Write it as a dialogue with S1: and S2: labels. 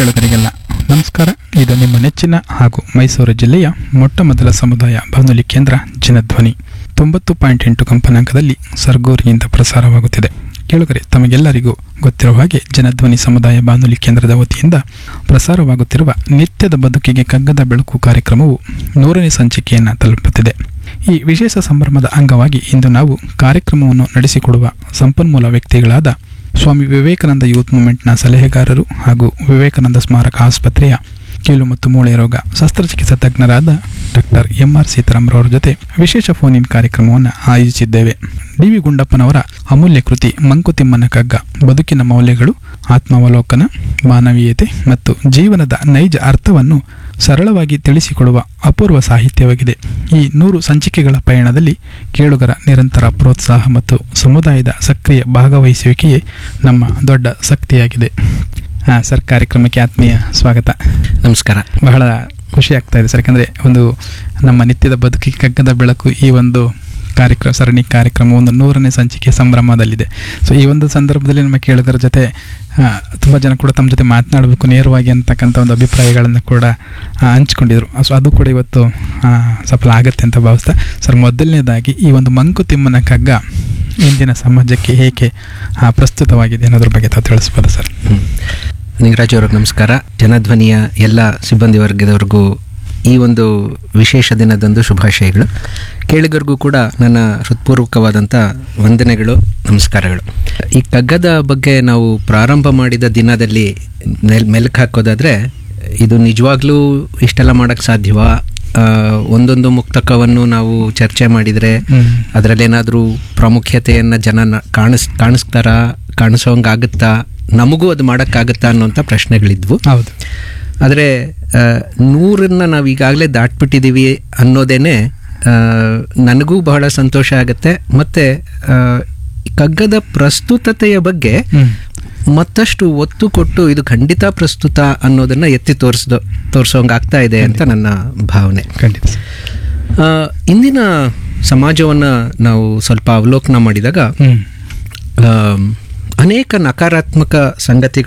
S1: ಕೇಳುಗರಿಗೆಲ್ಲ ನಮಸ್ಕಾರ ಇದು ನಿಮ್ಮ ನೆಚ್ಚಿನ ಹಾಗೂ ಮೈಸೂರು ಜಿಲ್ಲೆಯ ಮೊಟ್ಟ ಮೊದಲ ಸಮುದಾಯ ಬಾನುಲಿ ಕೇಂದ್ರ ಜನಧ್ವನಿ ತೊಂಬತ್ತು ಪಾಯಿಂಟ್ ಎಂಟು ಕಂಪನಾಂಕದಲ್ಲಿ ಸರ್ಗೂರಿನಿಂದ ಪ್ರಸಾರವಾಗುತ್ತಿದೆ ಕೇಳುಗರೆ ತಮಗೆಲ್ಲರಿಗೂ ಗೊತ್ತಿರುವ ಹಾಗೆ ಜನಧ್ವನಿ ಸಮುದಾಯ ಬಾನುಲಿ ಕೇಂದ್ರದ ವತಿಯಿಂದ ಪ್ರಸಾರವಾಗುತ್ತಿರುವ ನಿತ್ಯದ ಬದುಕಿಗೆ ಕಗ್ಗದ ಬೆಳಕು ಕಾರ್ಯಕ್ರಮವು ನೂರನೇ ಸಂಚಿಕೆಯನ್ನು ತಲುಪುತ್ತಿದೆ ಈ ವಿಶೇಷ ಸಂಭ್ರಮದ ಅಂಗವಾಗಿ ಇಂದು ನಾವು ಕಾರ್ಯಕ್ರಮವನ್ನು ನಡೆಸಿಕೊಡುವ ಸಂಪನ್ಮೂಲ ವ್ಯಕ್ತಿಗಳಾದ ಸ್ವಾಮಿ ವಿವೇಕಾನಂದ ಯೂತ್ ಮೂವ್ಮೆಂಟ್ನ ಸಲಹೆಗಾರರು ಹಾಗೂ ವಿವೇಕಾನಂದ ಸ್ಮಾರಕ ಆಸ್ಪತ್ರೆಯ ಕೀಲು ಮತ್ತು ಮೂಳೆ ರೋಗ ಶಸ್ತ್ರಚಿಕಿತ್ಸಾ ತಜ್ಞರಾದ ಡಾಕ್ಟರ್ ಎಂ ಆರ್ ಸೀತಾರಾಮ್ರವರ ಜೊತೆ ವಿಶೇಷ ಫೋನ್ ಇನ್ ಕಾರ್ಯಕ್ರಮವನ್ನು ಆಯೋಜಿಸಿದ್ದೇವೆ ಡಿ ವಿ ಗುಂಡಪ್ಪನವರ ಅಮೂಲ್ಯ ಕೃತಿ ಮಂಕುತಿಮ್ಮನ ಕಗ್ಗ ಬದುಕಿನ ಮೌಲ್ಯಗಳು ಆತ್ಮಾವಲೋಕನ ಮಾನವೀಯತೆ ಮತ್ತು ಜೀವನದ ನೈಜ ಅರ್ಥವನ್ನು ಸರಳವಾಗಿ ತಿಳಿಸಿಕೊಡುವ ಅಪೂರ್ವ ಸಾಹಿತ್ಯವಾಗಿದೆ ಈ ನೂರು ಸಂಚಿಕೆಗಳ ಪಯಣದಲ್ಲಿ ಕೇಳುಗರ ನಿರಂತರ ಪ್ರೋತ್ಸಾಹ ಮತ್ತು ಸಮುದಾಯದ ಸಕ್ರಿಯ ಭಾಗವಹಿಸುವಿಕೆಯೇ ನಮ್ಮ ದೊಡ್ಡ ಶಕ್ತಿಯಾಗಿದೆ ಹಾಂ ಸರ್ ಕಾರ್ಯಕ್ರಮಕ್ಕೆ ಆತ್ಮೀಯ ಸ್ವಾಗತ
S2: ನಮಸ್ಕಾರ
S1: ಬಹಳ ಖುಷಿ ಆಗ್ತಾ ಇದೆ ಸರ್ ಯಾಕಂದರೆ ಒಂದು ನಮ್ಮ ನಿತ್ಯದ ಬದುಕಿಗೆ ಕಗ್ಗದ ಬೆಳಕು ಈ ಒಂದು ಕಾರ್ಯಕ್ರಮ ಸರಣಿ ಕಾರ್ಯಕ್ರಮ ಒಂದು ನೂರನೇ ಸಂಚಿಕೆ ಸಂಭ್ರಮದಲ್ಲಿದೆ ಸೊ ಈ ಒಂದು ಸಂದರ್ಭದಲ್ಲಿ ನಮ್ಮ ಕೇಳುಗರ ಜೊತೆ ತುಂಬ ಜನ ಕೂಡ ತಮ್ಮ ಜೊತೆ ಮಾತನಾಡಬೇಕು ನೇರವಾಗಿ ಅಂತಕ್ಕಂಥ ಒಂದು ಅಭಿಪ್ರಾಯಗಳನ್ನು ಕೂಡ ಆ, ಹಂಚ್ಕೊಂಡಿದ್ರು ಸೊ ಅದು ಕೂಡ ಇವತ್ತು ಆ, ಸಫಲ ಆಗುತ್ತೆ ಅಂತ ಭಾವಿಸ್ತಾ ಸರ್ ಮೊದಲನೇದಾಗಿ ಈ ಒಂದು ಮಂಕುತಿಮ್ಮನ ಕಗ್ಗ ಇಂದಿನ ಸಮಾಜಕ್ಕೆ ಹೇಗೆ ಆ, ಪ್ರಸ್ತುತವಾಗಿದೆ ಅನ್ನೋದ್ರ ಬಗ್ಗೆ ತಾವು ತಿಳಿಸ್ಬೋದು ಸರ್
S2: ನಿಂಗರಾಜ್ ಅವ್ರಿಗೆ ನಮಸ್ಕಾರ ಜನಧ್ವನಿಯ ಎಲ್ಲ ಸಿಬ್ಬಂದಿ ವರ್ಗದವ್ರಿಗೂ ಈ ಒಂದು ವಿಶೇಷ ದಿನದಂದು ಶುಭಾಶಯಗಳು ಕೇಳಿಗರಿಗೂ ಕೂಡ ನನ್ನ ಹೃತ್ಪೂರ್ವಕವಾದಂಥ ವಂದನೆಗಳು ನಮಸ್ಕಾರಗಳು ಈ ಕಗ್ಗದ ಬಗ್ಗೆ ನಾವು ಪ್ರಾರಂಭ ಮಾಡಿದ ದಿನದಲ್ಲಿ ನೆಲ್ ಮೆಲುಕು ಹಾಕೋದಾದರೆ ಇದು ನಿಜವಾಗ್ಲೂ ಇಷ್ಟೆಲ್ಲ ಮಾಡೋಕ್ಕೆ ಸಾಧ್ಯವಾ ಆ, ಒಂದೊಂದು ಮುಕ್ತಕವನ್ನು ನಾವು ಚರ್ಚೆ ಮಾಡಿದರೆ
S1: ಹ್ಮ್.
S2: ಅದರಲ್ಲೇನಾದರೂ ಪ್ರಾಮುಖ್ಯತೆಯನ್ನು ಜನ ನ- ಕಾಣಿಸ್ ಕಾಣಿಸ್ತಾರಾ ಕಾಣಿಸೋಂಗಾಗುತ್ತಾ ನಮಗೂ ಅದು ಮಾಡೋಕ್ಕಾಗುತ್ತಾ ಅನ್ನೋಂಥ ಪ್ರಶ್ನೆಗಳಿದ್ವು
S1: ಹೌದು
S2: ಆದರೆ ನೂರನ್ನು ನಾವು ಈಗಾಗಲೇ ದಾಟ್ಬಿಟ್ಟಿದ್ದೀವಿ ಅನ್ನೋದೇನೆ ಆ, ನನಗೂ ಬಹಳ ಸಂತೋಷ ಆಗುತ್ತೆ ಮತ್ತು ಕಗ್ಗದ ಪ್ರಸ್ತುತತೆಯ ಬಗ್ಗೆ
S1: ಹ್ಮ್.
S2: ಮತ್ತಷ್ಟು ಒತ್ತು ಕೊಟ್ಟು ಇದು ಖಂಡಿತ ಪ್ರಸ್ತುತ ಅನ್ನೋದನ್ನು ಎತ್ತಿ ತೋರಿಸ್ದು ತೋರಿಸೋಂಗಾಗ್ತಾ ಇದೆ ಅಂತ ನನ್ನ ಭಾವನೆ
S1: ಖಂಡಿತ
S2: ಆ, ಇಂದಿನ ಸಮಾಜವನ್ನು ನಾವು ಸ್ವಲ್ಪ ಅವಲೋಕನ ಮಾಡಿದಾಗ
S1: ಹ್ಮ್
S2: ಆ, ಅನೇಕ ನಕಾರಾತ್ಮಕ ಸಂಗತಿಗಳು